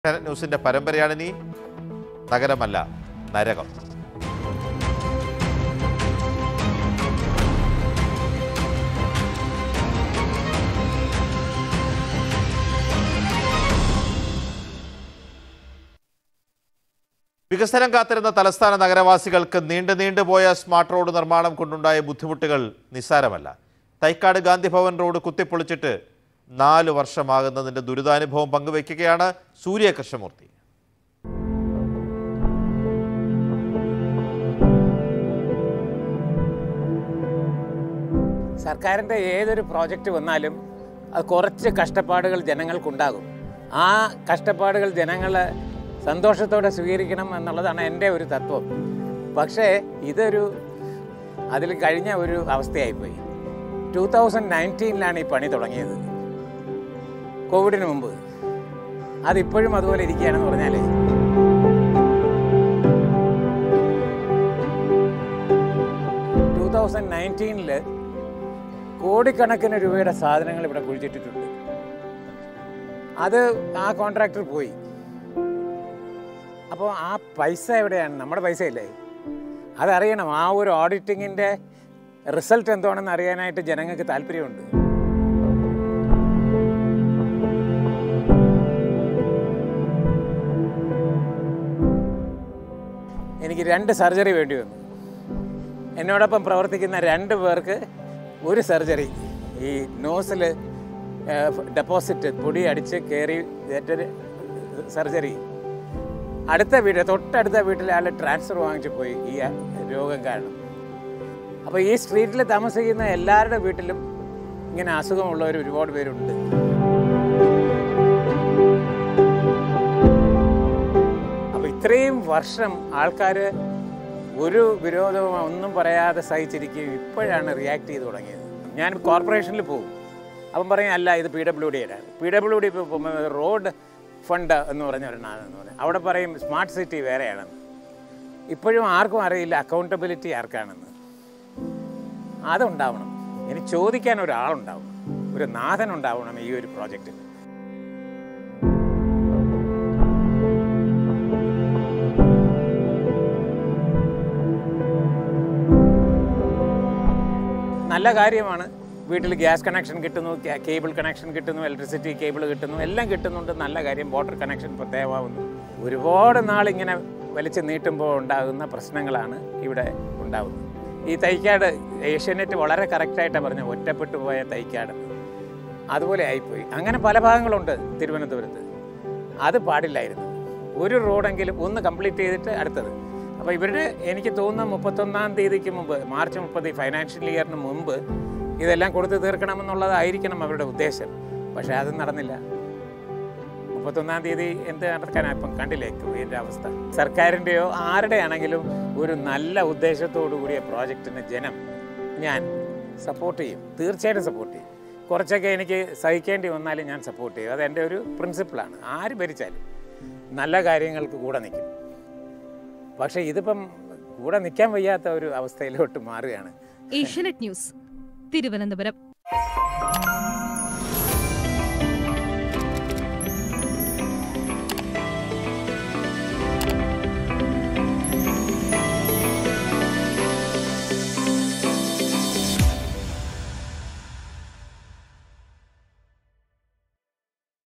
ഏഷ്യാനെറ്റ് ന്യൂസിന്റെ പരമ്പരയാണിനി നഗരമല്ല നരകം വികസനം കാത്തിരുന്ന തലസ്ഥാന നഗരവാസികൾക്ക് നീണ്ടു നീണ്ടുപോയ സ്മാർട്ട് റോഡ് നിർമ്മാണം കൊണ്ടുണ്ടായ ബുദ്ധിമുട്ടുകൾ നിസ്സാരമല്ല തൈക്കാട് ഗാന്ധിഭവൻ റോഡ് കുത്തിപ്പൊളിച്ചിട്ട് നാല് വർഷമാകുന്നതിന്റെ ദുരിതാനുഭവം പങ്കുവയ്ക്കുകയാണ് സൂര്യ കൃഷ്ണമൂർത്തി സർക്കാരിൻ്റെ ഏതൊരു പ്രോജക്റ്റ് വന്നാലും അത് കുറച്ച് കഷ്ടപ്പാടുകൾ ജനങ്ങൾക്കുണ്ടാകും ആ കഷ്ടപ്പാടുകൾ ജനങ്ങൾ സന്തോഷത്തോടെ സ്വീകരിക്കണം എന്നുള്ളതാണ് എൻ്റെ ഒരു തത്വം പക്ഷേ ഇതൊരു അതിൽ കഴിഞ്ഞ ഒരു അവസ്ഥയായിപ്പോയി ടൂ തൗസൻഡ് നയൻറ്റീനിലാണ് ഈ പണി തുടങ്ങിയത് കോവിഡിന് മുമ്പ് അതിപ്പോഴും അതുപോലെ ഇരിക്കുകയാണെന്ന് പറഞ്ഞാൽ ടൂ തൗസൻഡ് നയൻറ്റീനിൽ കോടിക്കണക്കിന് രൂപയുടെ സാധനങ്ങൾ ഇവിടെ കുഴിച്ചിട്ടിട്ടുണ്ട് അത് ആ കോൺട്രാക്ടർ പോയി അപ്പോൾ ആ പൈസ എവിടെയാണ് നമ്മുടെ പൈസയല്ലേ അതറിയണം ആ ഒരു ഓഡിറ്റിങ്ങിൻ്റെ റിസൾട്ട് എന്താണെന്ന് അറിയാനായിട്ട് ജനങ്ങൾക്ക് താല്പര്യമുണ്ട് എനിക്ക് രണ്ട് സർജറി വേണ്ടി വന്നു എന്നോടൊപ്പം പ്രവർത്തിക്കുന്ന രണ്ട് പേർക്ക് ഒരു സർജറി ഈ നോസിൽ ഡെപ്പോസിറ്റ് പൊടി അടിച്ച് കയറി ഏറ്റൊരു സർജറി അടുത്ത വീട് തൊട്ടടുത്ത വീട്ടിലെ ആൾ ട്രാൻസ്ഫർ വാങ്ങിച്ചു പോയി ഈ രോഗം കാരണം അപ്പോൾ ഈ സ്ട്രീറ്റിൽ താമസിക്കുന്ന എല്ലാവരുടെ വീട്ടിലും ഇങ്ങനെ അസുഖമുള്ളവർ ഒരുപാട് പേരുണ്ട് അപ്പോൾ ഇത്രയും വർഷം ആൾക്കാർ ഒരു വിരോധവും ഒന്നും പറയാതെ സഹിച്ചിരിക്കുകയും ഇപ്പോഴാണ് റിയാക്ട് ചെയ്ത് തുടങ്ങിയത് ഞാൻ കോർപ്പറേഷനിൽ പോകും അപ്പം പറയും അല്ല ഇത് പി ഡബ്ല്യു ഡിയുടെ പി ഡബ്ല്യു ഡി ഇപ്പോൾ റോഡ് ഫണ്ട് എന്ന് പറഞ്ഞ ഒരെണ്ണാണെന്ന് പറയും അവിടെ പറയും സ്മാർട്ട് സിറ്റി വേറെയാണെന്ന് ഇപ്പോഴും ആർക്കും അറിയില്ല അക്കൗണ്ടബിലിറ്റി ആർക്കാണെന്ന് അതുണ്ടാവണം ഇനി ചോദിക്കാൻ ഒരാളുണ്ടാവണം ഒരു നാഥൻ ഉണ്ടാവണം ഈ ഒരു പ്രോജക്റ്റിൽ നല്ല കാര്യമാണ് വീട്ടിൽ ഗ്യാസ് കണക്ഷൻ കിട്ടുന്നു കേ- കേബിൾ കണക്ഷൻ കിട്ടുന്നു ഇലക്ട്രിസിറ്റി കേബിൾ കിട്ടുന്നു എല്ലാം കിട്ടുന്നുണ്ട് നല്ല കാര്യം വാട്ടർ കണക്ഷൻ പ്രത്യേകമാവുന്നു ഒരുപാട് നാളിങ്ങനെ വലിച്ചു നീട്ടുമ്പോൾ ഉണ്ടാകുന്ന പ്രശ്നങ്ങളാണ് ഇവിടെ ഉണ്ടാകുന്നത് ഈ തൈക്കാട് ഏഷ്യാനെറ്റ് വളരെ കറക്റ്റായിട്ടാണ് പറഞ്ഞത് ഒറ്റപ്പെട്ടു പോയ തൈക്കാട് അതുപോലെ ആയിപ്പോയി അങ്ങനെ പല ഭാഗങ്ങളുണ്ട് തിരുവനന്തപുരത്ത് അത് പാടില്ലായിരുന്നു ഒരു റോഡെങ്കിലും ഒന്ന് കംപ്ലീറ്റ് ചെയ്തിട്ട് അടുത്തത് അപ്പോൾ ഇവരുടെ എനിക്ക് തോന്നുന്ന മുപ്പത്തൊന്നാം തീയതിക്ക് മുമ്പ് മാർച്ച് മുപ്പത് ഫൈനാൻഷ്യൽ ഇയറിന് മുമ്പ് ഇതെല്ലാം കൊടുത്തു തീർക്കണമെന്നുള്ളതായിരിക്കണം അവരുടെ ഉദ്ദേശം പക്ഷേ അത് നടന്നില്ല മുപ്പത്തൊന്നാം തീയതി എന്ത് നടക്കാനാണ് ഇപ്പം കണ്ടില്ലേ ഇതിൻ്റെ അവസ്ഥ സർക്കാരിൻ്റെയോ ആരുടെ ആണെങ്കിലും ഒരു നല്ല ഉദ്ദേശത്തോടു കൂടിയ പ്രോജക്റ്റിന് ജനം ഞാൻ സപ്പോർട്ട് ചെയ്യും തീർച്ചയായിട്ടും സപ്പോർട്ട് ചെയ്യും കുറച്ചൊക്കെ എനിക്ക് സഹിക്കേണ്ടി വന്നാലും ഞാൻ സപ്പോർട്ട് ചെയ്യും അത് എൻ്റെ ഒരു പ്രിൻസിപ്പിളാണ് ആര് ഭരിച്ചാലും നല്ല കാര്യങ്ങൾക്ക് കൂടെ നിൽക്കും പക്ഷേ ഇതിപ്പം കൂടെ നിൽക്കാൻ വയ്യാത്ത ഒരു അവസ്ഥയിലോട്ട് മാറുകയാണ് ഏഷ്യാനെറ്റ് ന്യൂസ് തിരുവനന്തപുരം